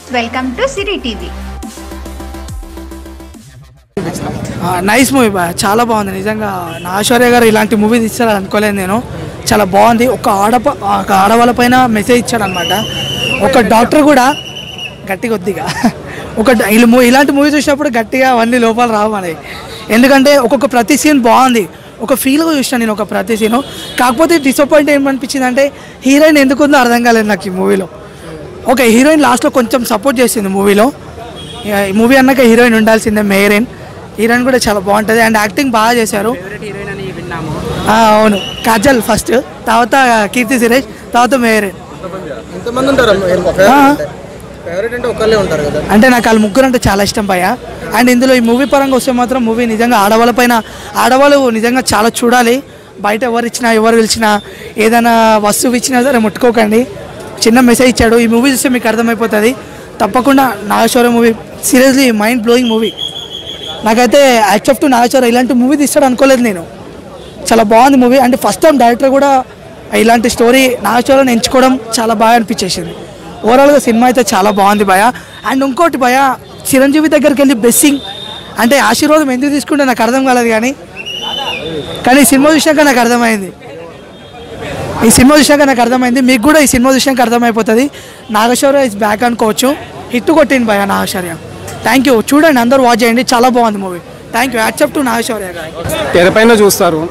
welcome to Siri TV nice movie బా చాలా బాగుంది నిజంగా నా ఐశ్వర్య గారు ఇలాంటి మూవీ తీస్తారని అనుకోలేదు నేను చాలా బాగుంది ఒక ఆడప ఒక ఆడవాళ్ళ పైన మెసేజ్ ఇచ్చాడు అనమాట ఒక డాక్టర్ కూడా గట్టి కొద్దిగా ఒక డ- ఇల్ మూ- ఇలాంటి మూవీ చూసినప్పుడు గట్టిగా అవన్నీ లోపాలు రావు మనకి ఎందుకంటే ఒక్కొక్క ప్రతి సీన్ బాగుంది ఒక ఫీల్గా చూసాను నేను ఒక ప్రతి సీను కాకపోతే డిసప్పాయింట్ ఏమనిపించింది అంటే హీరోయిన్ ఎందుకు ఉందో అర్థం కాలేదు నాకు ఈ మూవీలో ఓకే హీరోయిన్ లాస్ట్లో కొంచెం సపోర్ట్ చేసింది మూవీలో ఈ మూవీ అన్నాక హీరోయిన్ ఉండాల్సిందే మెయిరైన్ హీరోయిన్ కూడా చాలా బాగుంటుంది అండ్ యాక్టింగ్ బాగా చేశారు ఆ, అవును కాజల్ ఫస్ట్ తర్వాత కీర్తి సురేష్ తర్వాత మెయిరైన్ ఎంతమంది ఉంటారు ఫేవరెట్ అంటే ఒకళ్ళే ఉంటారు కదా అంటే నాకు వాళ్ళు ముగ్గురు అంటే చాలా ఇష్టం భయ అండ్ ఇందులో ఈ మూవీ పరంగా వస్తే మాత్రం మూవీ నిజంగా ఆడవాళ్ళ పైన ఆడవాళ్ళు నిజంగా చాలా చూడాలి బయట ఎవరు ఇచ్చినా ఎవరు పిలిచినా ఏదైనా వస్తువు ఇచ్చినా సరే ముట్టుకోకండి చిన్న మెసేజ్ ఇచ్చాడు ఈ మూవీ చూస్తే మీకు అర్థమైపోతుంది తప్పకుండా Nageswara movie seriously mind blowing movie నాకైతే యాక్సెప్ట్ టు నాగేశ్వర ఇలాంటి మూవీ తీస్తాడు అనుకోలేదు నేను చాలా బాగుంది మూవీ అంటే ఫస్ట్ టైం డైరెక్టర్ కూడా ఇలాంటి స్టోరీ నాగేశ్వరని ఎంచుకోవడం చాలా బాగా అనిపించేసింది ఓవరాల్గా సినిమా అయితే చాలా బాగుంది భయ అండ్ ఇంకోటి భయ చిరంజీవి దగ్గరికి వెళ్ళి బెస్సింగ్ అంటే ఆశీర్వాదం ఎందుకు తీసుకుంటే నాకు అర్థం కాలేదు కానీ కానీ ఈ సినిమా చూసినాక నాకు అర్థమైంది ఈ సినిమా చూసినాక నాకు అర్థమైంది మీకు కూడా ఈ సినిమా చూసినాక అర్థమైపోతుంది నాగేశ్వర ఇస్ బ్యాక్ అనుకోవచ్చు హిట్ కొట్టింది భయ నాగేశ్వర్య థ్యాంక్ యూ చూడండి అందరూ వాచ్ చేయండి చాలా బాగుంది movie thank you accept to Nageswarya గారు తెరపైన చూస్తారు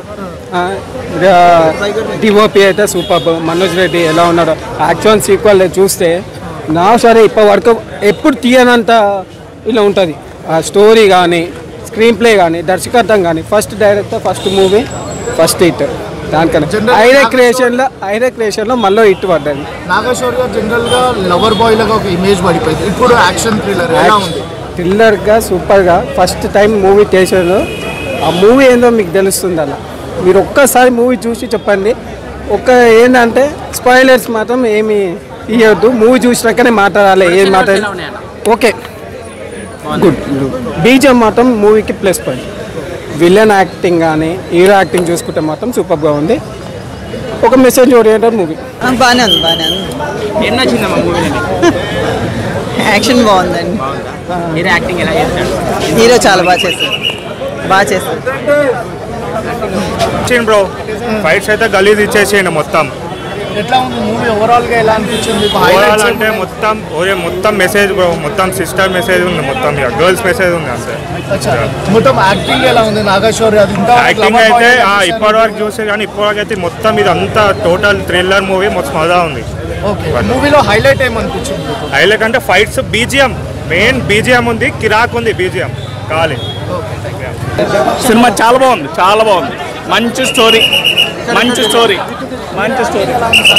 డిఓపి అయితే సూపర్ మనోజ్ రెడ్డి ఎలా ఉన్నాడో యాక్చువల్ సీక్వల్ చూస్తే నా సరే ఇప్పటి వరకు ఎప్పుడు తీయనంత ఇలా ఉంటుంది ఆ స్టోరీ కానీ స్క్రీన్ ప్లే కానీ దర్శకత్వం కానీ first director first movie first hit దానికన్నా ఐరే క్రియేషన్లో ఐరే క్రియేషన్లో మళ్ళీ హిట్ పడ్డది నాగేశ్వర్ గారు జనరల్ గా లవర్ బాయ్ లాగా ఒక ఇమేజ్ పడిపోయింది ఇప్పుడు యాక్షన్ థ్రిల్లర్ ఎలా ఉంది థ్రిల్లర్గా సూపర్గా ఫస్ట్ టైం మూవీ చేశారు ఆ మూవీ ఏందో మీకు తెలుస్తుంది అలా మీరు ఒక్కసారి మూవీ చూసి చెప్పండి ఒక్క ఏంటంటే స్పాయిలర్స్ మాత్రం ఏమి ఇవ్వద్దు మూవీ చూసినాకనే మాట్లాడాలి ఏం మాట్లాడాలి ఓకే గుడ్ బీజం మాత్రం మూవీకి ప్లస్ పాయింట్ విలన్ యాక్టింగ్ కానీ హీరో యాక్టింగ్ చూసుకుంటే మాత్రం సూపర్గా ఉంది ఒక మెసేజ్ ఓరియంటెడ్ మూవీ బాగానే ఉంది బాగానే ఉంది ఏం నచ్చిందమ్మా మూవీలో యాక్షన్ బాగుందండి హీరో యాక్టింగ్ ఎలా చేస్తాడు హీరో చాలా బాగా చేశారు బాగా చేశారు ఇచ్చిండు బ్రో ఫైట్స్ అయితే గలీజ్ ఇచ్చేసిండు మొత్తం ఎట్లా ఉంది మూవీ ఓవరాల్ గా ఎలా అనిపించింది ఓవరాల్ అంటే మొత్తం ఒరే మొత్తం మెసేజ్ బ్రో మొత్తం సిస్టర్ మెసేజ్ ఉంది మొత్తం ఇక గర్ల్స్ మెసేజ్ ఉంది అంతే మొత్తం యాక్టింగ్ ఎలా ఉంది నాగేశ్వర్ అది ఇంకా యాక్టింగ్ అయితే ఇప్పటి వరకు చూసే కానీ ఇప్పటి వరకు అయితే మొత్తం ఇది అంతా టోటల్ థ్రిల్లర్ మూవీ మొత్తం మజా ఉంది ఓకే మూవీలో హైలైట్ ఏమనిపించింది హైలైట్ అంటే ఫైట్స్ బీజిఎం మెయిన్ బీజిఎం ఉంది కిరాక్ ఉంది బీజిఎం కావాలి సినిమా చాలా బాగుంది చాలా బాగుంది మంచి స్టోరీ మంచి స్టోరీ మంచి స్టోరీ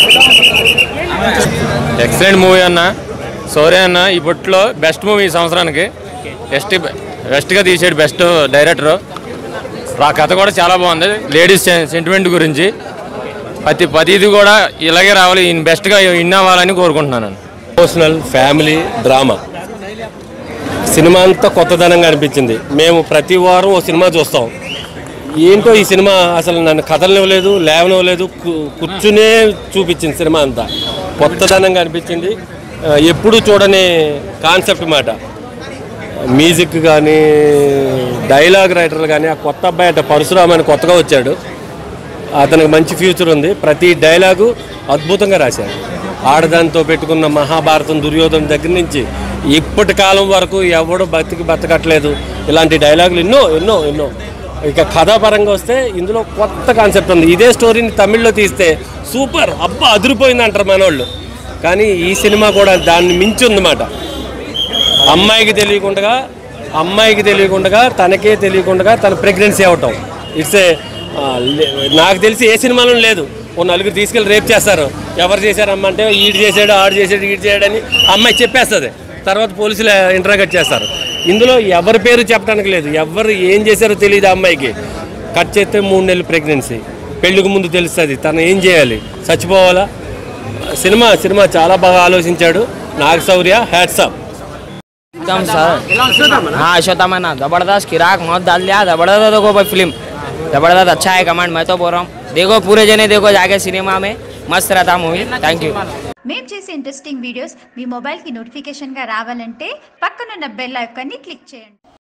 ఎక్సలెంట్ మూవీ అన్న సోరే అన్న ఇప్పట్లో బెస్ట్ మూవీ ఈ సంవత్సరానికి బెస్ట్ బెస్ట్గా తీసాడు బెస్ట్ డైరెక్టర్ ఆ కథ కూడా చాలా బాగుంది లేడీస్ సెంటిమెంట్ గురించి ప్రతి ప్రతిది కూడా ఇలాగే రావాలి ఈయన బెస్ట్గా ఇన్ అవ్వాలని కోరుకుంటున్నాను ఎమోషనల్ ఫ్యామిలీ డ్రామా సినిమా అంతా కొత్తదనంగా అనిపించింది మేము ప్రతి వారం ఓ సినిమా చూస్తాం ఏంటో ఈ సినిమా అసలు నన్ను కథలనివ్వలేదు లేవనివ్వలేదు కు- కూర్చునే చూపించింది సినిమా అంతా కొత్తదనంగా అనిపించింది ఆ, ఎప్పుడు చూడని కాన్సెప్ట్ మాట మ్యూజిక్ కానీ డైలాగ్ రైటర్ కానీ ఆ కొత్త అబ్బాయి అంటే పరశురామ్ అని కొత్తగా వచ్చాడు అతనికి మంచి ఫ్యూచర్ ఉంది ప్రతి డైలాగు అద్భుతంగా రాశారు ఆడదానితో పెట్టుకున్న మహాభారతం దుర్యోధన దగ్గర నుంచి ఇప్పటి కాలం వరకు ఎవడు బతికి బతకట్లేదు ఇలాంటి డైలాగులు ఎన్నో ఎన్నో ఎన్నో ఇక కథాపరంగా వస్తే ఇందులో కొత్త కాన్సెప్ట్ ఉంది ఇదే స్టోరీని తమిళ్లో తీస్తే సూపర్ అబ్బా అదిరిపోయింది అంటారు మనోళ్ళు కానీ ఈ సినిమా కూడా దాన్ని మించి ఉందన్నమాట అమ్మాయికి తెలియకుండా అమ్మాయికి తెలియకుండా తనకే తెలియకుండా తన ప్రెగ్నెన్సీ అవటం ఇట్స్ ఏ నాకు తెలిసి ఏ సినిమాలో లేదు ఓ నలుగురు తీసుకెళ్ళి రేప్ చేస్తారు ఎవరు చేశారమ్మ అంటే ఈడు చేశాడు ఆడు చేశాడు ఈడు చేయడని అమ్మాయి చెప్పేస్తుంది తర్వాత పోలీసులు ఇంటరాగేట్ చేస్తారు ఇందులో ఎవరి పేరు చెప్పడానికి లేదు ఎవరు ఏం చేశారో తెలియదు ఆ అమ్మాయికి కట్ చేస్తే మూడు నెలలు ప్రెగ్నెన్సీ పెళ్లికి ముందు తెలుస్తుంది తను ఏం చేయాలి చచ్చిపోవాలా సినిమా సినిమా చాలా బాగా ఆలోచించాడు నాగ శౌర్య హ్యాట్సాప్ एकदम सर हाँ अश्वत्थामा ना जबरदस्त किराक मौत डाल दिया जबरदस्त है देखो भाई फिल्म जबरदस्त अच्छा है कमांड मैं तो बोल रहा हूँ देखो पूरे जने देखो जाके सिनेमा में मस्त रहता मूवी थैंक यू మేము చేసే ఇంట్రెస్టింగ్ వీడియోస్ మీ మొబైల్కి నోటిఫికేషన్గా రావాలంటే పక్కనున్న బెల్ ఐకాన్ని క్లిక్ చేయండి